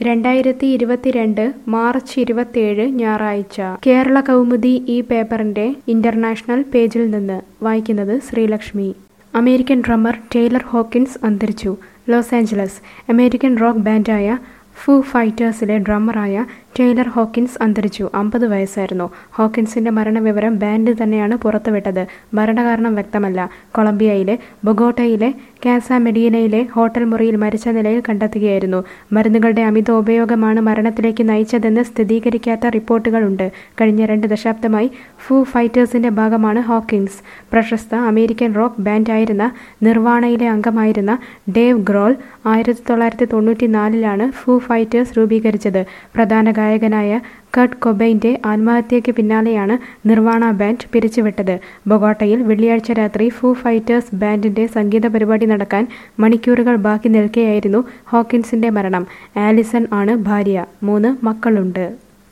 രണ്ടായിരത്തി ഇരുപത്തിരണ്ട് മാർച്ച് ഇരുപത്തിയേഴ് ഞായറാഴ്ച കേരള കൗമുദി ഈ പേപ്പറിന്റെ ഇന്റർനാഷണൽ പേജിൽ നിന്ന് വായിക്കുന്നത് Sreelakshmi American drummer Taylor Hawkins അന്തരിച്ചു ലോസ് ആഞ്ചലസ് അമേരിക്കൻ റോക്ക് ബാൻഡായ ഫൂ ഫൈറ്റേഴ്സിലെ ഡ്രമ്മറായ ടെയ്ലർ ഹോക്കിൻസ് അന്തരിച്ചു അമ്പത് വയസ്സായിരുന്നു ഹോക്കിൻസിന്റെ മരണവിവരം ബാൻഡ് തന്നെയാണ് പുറത്തുവിട്ടത് മരണകാരണം വ്യക്തമല്ല കൊളംബിയയിലെ ബൊഗോട്ടയിലെ കാസ മെഡീനയിലെ ഹോട്ടൽ മുറിയിൽ മരിച്ച നിലയിൽ കണ്ടെത്തുകയായിരുന്നു മരുന്നുകളുടെ അമിത ഉപയോഗമാണ് മരണത്തിലേക്ക് നയിച്ചതെന്ന് സ്ഥിരീകരിക്കാത്ത റിപ്പോർട്ടുകളുണ്ട് കഴിഞ്ഞ രണ്ട് ദശാബ്ദമായി ഫൂ ഫൈറ്റേഴ്സിന്റെ ഭാഗമാണ് ഹോക്കിൻസ് പ്രശസ്ത അമേരിക്കൻ റോക്ക് ബാൻഡായിരുന്ന നിർവാണയിലെ അംഗമായിരുന്ന ഡേവ് ഗ്രോൾ ആയിരത്തി തൊള്ളായിരത്തി തൊണ്ണൂറ്റി നാലിലാണ് ഫൂ ഫൈറ്റേഴ്സ് രൂപീകരിച്ചത് പ്രധാന ഗായകനായ കട്ട് കൊബൈൻ്റെ ആത്മഹത്യയ്ക്ക് പിന്നാലെയാണ് നിർവാണ ബാൻഡ് പിരിച്ചുവിട്ടത് ബൊഗോട്ടയിൽ വെള്ളിയാഴ്ച രാത്രി ഫൂ ഫൈറ്റേഴ്സ് ബാൻഡിന്റെ സംഗീത പരിപാടി നടക്കാൻ മണിക്കൂറുകൾ ബാക്കി നിൽക്കെയായിരുന്നു ഹോക്കിൻസിന്റെ മരണം ആലിസൺ ആണ് ഭാര്യ മൂന്ന് മക്കളുണ്ട്